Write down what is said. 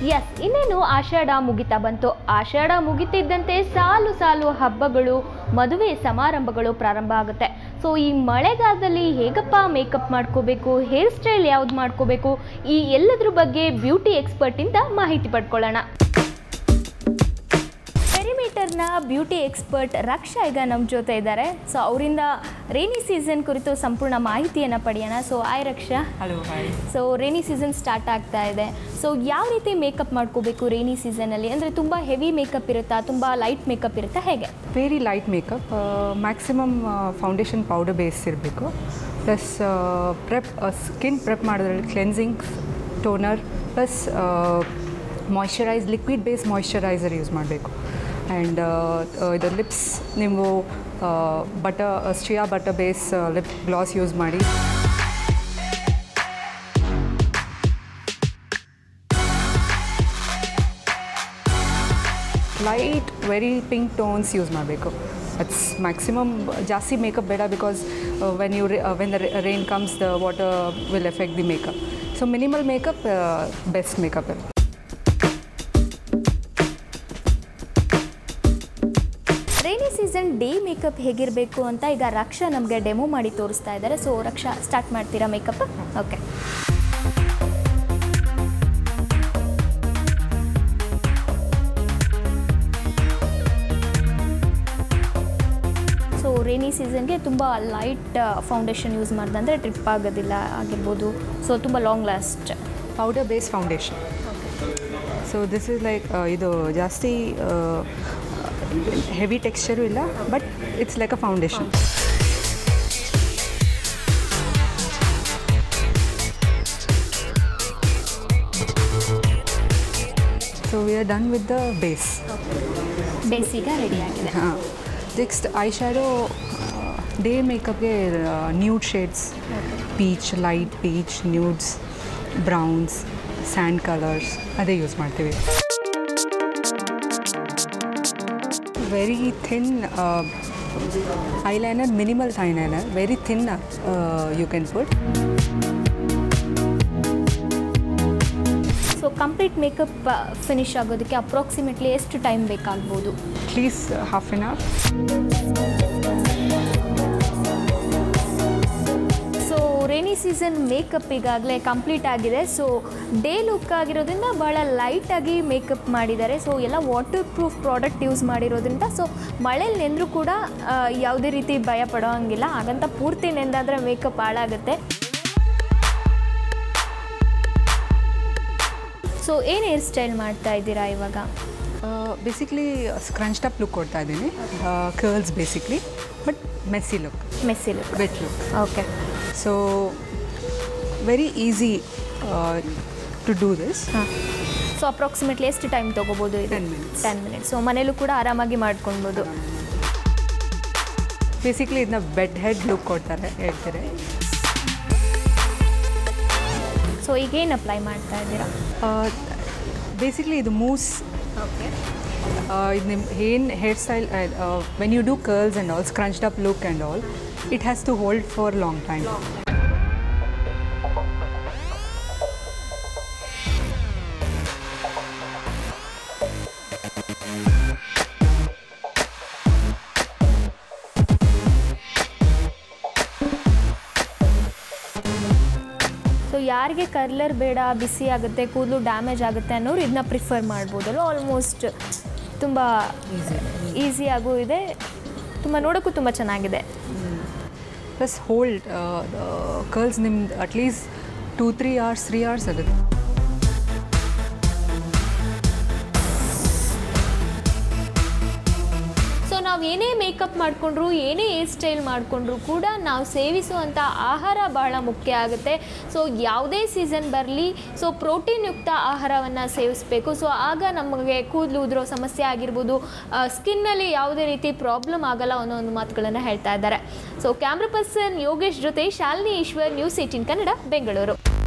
S ಇನ್ನೇನು ಆಷಾಢ ಮುಗಿತಾ ಬಂತು ಆಷಾಢ ಮುಗಿತಿದ್ದಂತೆ ಸಾಲು ಸಾಲು ಹಬ್ಬಗಳು ಮದುವೆ ಸಮಾರಂಭಗಳು ಪ್ರಾರಂಭ ಆಗುತ್ತೆ ಸೊ ಈ ಮಳೆಗಾಲದಲ್ಲಿ ಹೇಗಪ್ಪ ಮೇಕಪ್ ಮಾಡ್ಕೋಬೇಕು ಹೇರ್ ಸ್ಟೈಲ್ ಯಾವ್ದು ಮಾಡ್ಕೋಬೇಕು ಈ ಎಲ್ಲದ್ರ ಬಗ್ಗೆ ಬ್ಯೂಟಿ ಎಕ್ಸ್ಪರ್ಟಿಂದ ಮಾಹಿತಿ ಪಡ್ಕೊಳ್ಳೋಣ ಪೆರಿಮೀಟರ್ನ ಬ್ಯೂಟಿ ಎಕ್ಸ್ಪರ್ಟ್ ರಕ್ಷಾ ಈಗ ನಮ್ಮ ಜೊತೆ ಇದ್ದಾರೆ ಸೊ ಅವರಿಂದ ರೇನಿ ಸೀಸನ್ ಕುರಿತು ಸಂಪೂರ್ಣ ಮಾಹಿತಿಯನ್ನು ಪಡೆಯೋಣ so I Raksha hello hi so rainy season start ಆಗ್ತಾ ಇದೆ ಸೊ ಯಾವ ರೀತಿ ಮೇಕಪ್ ಮಾಡ್ಕೋಬೇಕು ರೇನಿ ಸೀಸನಲ್ಲಿ ಅಂದರೆ ತುಂಬ ಹೆವಿ ಮೇಕಪ್ ಇರುತ್ತಾ ತುಂಬ ಲೈಟ್ ಮೇಕಪ್ ಇರುತ್ತಾ ಹೇಗೆ very light makeup maximum foundation powder base ಇರಬೇಕು ಪ್ಲಸ್ ಪ್ರೆಪ್ ಸ್ಕಿನ್ ಪ್ರೆಪ್ ಮಾಡೋದ್ರಲ್ಲಿ cleansing toner plus moisturise liquid base moisturiser use ಮಾಡಬೇಕು ಆ್ಯಂಡ್ ಇದು ಲಿಪ್ಸ್ ನೀವು ಬಟರ್ ಸ್ಟಿಯಾ butter base lip gloss use ಮಾಡಿ light very pink tones use ಮಾಡಬೇಕು it's maximum ಜಾಸ್ತಿ makeup ಬೇಡ because when you when the rain comes the water will effect the makeup so minimal makeup best makeup rainy season day makeup ಹೇಗಿರಬೇಕು ಅಂತ ಈಗ ರಕ್ಷಾ ನಮಗೆ demo ಮಾಡಿ ತೋರಿಸ್ತಾ ಇದ್ದಾರೆ ಸೊ ರಕ್ಷಾ ಸ್ಟಾರ್ಟ್ ಮಾಡ್ತೀರಾ ಮೇಕಪ್ ಓಕೆ ಸೊ ರೇನಿ ಸೀಸನ್ಗೆ ತುಂಬ ಲೈಟ್ ಫೌಂಡೇಶನ್ ಯೂಸ್ ಮಾಡಿದಂದರೆ ಟ್ರಿಪ್ ಆಗೋದಿಲ್ಲ ಆಗಿರ್ಬೋದು ಸೊ ತುಂಬ long last powder base foundation so this is like ಇದು ಜಾಸ್ತಿ ಹೆವಿ ಟೆಕ್ಸ್ಚರು ಇಲ್ಲ but it's like a foundation so we are done with the base ಬೇಸಿಗ ರೆಡಿ ಆಗಿದೆ ಹಾಂ ನೆಕ್ಸ್ಟ್ ಐ ಶ್ಯಾಡೋ ಡೇ ಮೇಕಪ್ಗೆ nude shades peach light peach nudes browns sand colours ಅದೇ use ಮಾಡ್ತೀವಿ very thin eyeliner minimal eyeliner very thin you can put so complete makeup finish ಆಗೋದಕ್ಕೆ approximately ಎಷ್ಟು time ಬೇಕಾಗ್ಬೋದು please half an hour so rainy season makeup ಈಗಾಗಲೇ complete ಆಗಿದೆ so day look ಆಗಿರೋದ್ರಿಂದ ಭಾಳ ಲೈಟಾಗಿ ಮೇಕಪ್ ಮಾಡಿದ್ದಾರೆ ಸೊ ಎಲ್ಲ ವಾಟರ್ ಪ್ರೂಫ್ ಪ್ರಾಡಕ್ಟ್ ಯೂಸ್ ಮಾಡಿರೋದ್ರಿಂದ ಸೊ ಮಳೇಲಿ ನೆಂದರೂ ಕೂಡ ಆ, ಯಾವುದೇ ರೀತಿ ಭಯ ಪಡೋ ಹಂಗಿಲ್ಲ ಹಾಗಂತ ಪೂರ್ತಿ ನೆಂದಾದರೆ ಮೇಕಪ್ ಹಾಳಾಗುತ್ತೆ ಸೊ ಏನು ಹೇರ್ ಸ್ಟೈಲ್ ಮಾಡ್ತಾ ಇದ್ದೀರಾ ಇವಾಗ ಬೇಸಿಕ್ಲಿ ಸ್ಕ್ರಂಚ್ಡ್ ಅಪ್ ಲುಕ್ ಕೊಡ್ತಾ ಇದ್ದೀನಿ curls basically but messy look messy look wet look okay so very easy to do this ಹಾಂ ಸೊ ಅಪ್ರಾಕ್ಸಿಮೇಟ್ಲಿ ಎಷ್ಟು ಟೈಮ್ ತೊಗೋಬೋದು ಇದು 10 minutes. ಟೆನ್ ಮಿನಿಟ್ಸ್ ಸೊ ಮನೇಲೂ ಕೂಡ ಆರಾಮಾಗಿ ಮಾಡ್ಕೊಳ್ಬೋದು ಬೇಸಿಕ್ಲಿ ಇದನ್ನ ಬೆಡ್ ಹೆಡ್ ಲುಕ್ ಕೊಡ್ತಾರೆ ಹೇಳ್ತಾರೆ ಸೊ ಈಗೇನು ಅಪ್ಲೈ ಮಾಡ್ತಾ ಇದ್ದೀರಾ ಬೇಸಿಕ್ಲಿ ಇದು ಮೂಸ್ ಇದು ನಿಮ್ಮ ಏನು hair style when you do curls and all scrunched up look and all it has to hold for long time so ಯಾರಿಗೆ ಕರ್ಲರ್ ಬೇಡ ಬಿಸಿ ಆಗುತ್ತೆ ಕೂದಲು ಡ್ಯಾಮೇಜ್ ಆಗುತ್ತೆ ಅನ್ನೋರು ಇದನ್ನ ಪ್ರಿಫರ್ ಮಾಡ್ಬೋದಲ್ಲ ಆಲ್ಮೋಸ್ಟ್ ತುಂಬ ಈಸಿಯಾಗೂ ಇದೆ ತುಂಬ ನೋಡೋಕ್ಕೂ ತುಂಬ ಚೆನ್ನಾಗಿದೆ ಪ್ಲಸ್ ಹೋಲ್ಡ್ ಕರ್ಲ್ಸ್ ನಿಮ್ದು at least two three hours three hours ಆಗುತ್ತೆ ಸೊ ನಾವು ಏನೇ ಮೇಕಪ್ ಮಾಡಿಕೊಂಡ್ರು ಏನೇ ಹೇರ್ ಸ್ಟೈಲ್ ಮಾಡಿಕೊಂಡ್ರು ಕೂಡ ನಾವು ಸೇವಿಸುವಂಥ ಆಹಾರ ಬಹಳ ಮುಖ್ಯ ಆಗುತ್ತೆ ಸೊ ಯಾವುದೇ ಸೀಸನ್ ಬರಲಿ ಸೊ ಪ್ರೋಟೀನ್ ಯುಕ್ತ ಆಹಾರವನ್ನು ಸೇವಿಸಬೇಕು ಸೊ ಆಗ ನಮಗೆ ಕೂದಲು ಉದುರೋ ಸಮಸ್ಯೆ ಆಗಿರ್ಬೋದು ಸ್ಕಿನ್ನಲ್ಲಿ ಯಾವುದೇ ರೀತಿ ಪ್ರಾಬ್ಲಮ್ ಆಗಲ್ಲ ಅನ್ನೋ ಒಂದು ಮಾತುಗಳನ್ನು ಹೇಳ್ತಾ ಇದ್ದಾರೆ ಸೊ ಕ್ಯಾಮ್ರಾ ಪರ್ಸನ್ ಯೋಗೇಶ್ ಜೊತೆ ಶಾಲಿನಿ ಈಶ್ವರ್ ನ್ಯೂಸ್ ಏಟಿನ್ ಕನ್ನಡ ಬೆಂಗಳೂರು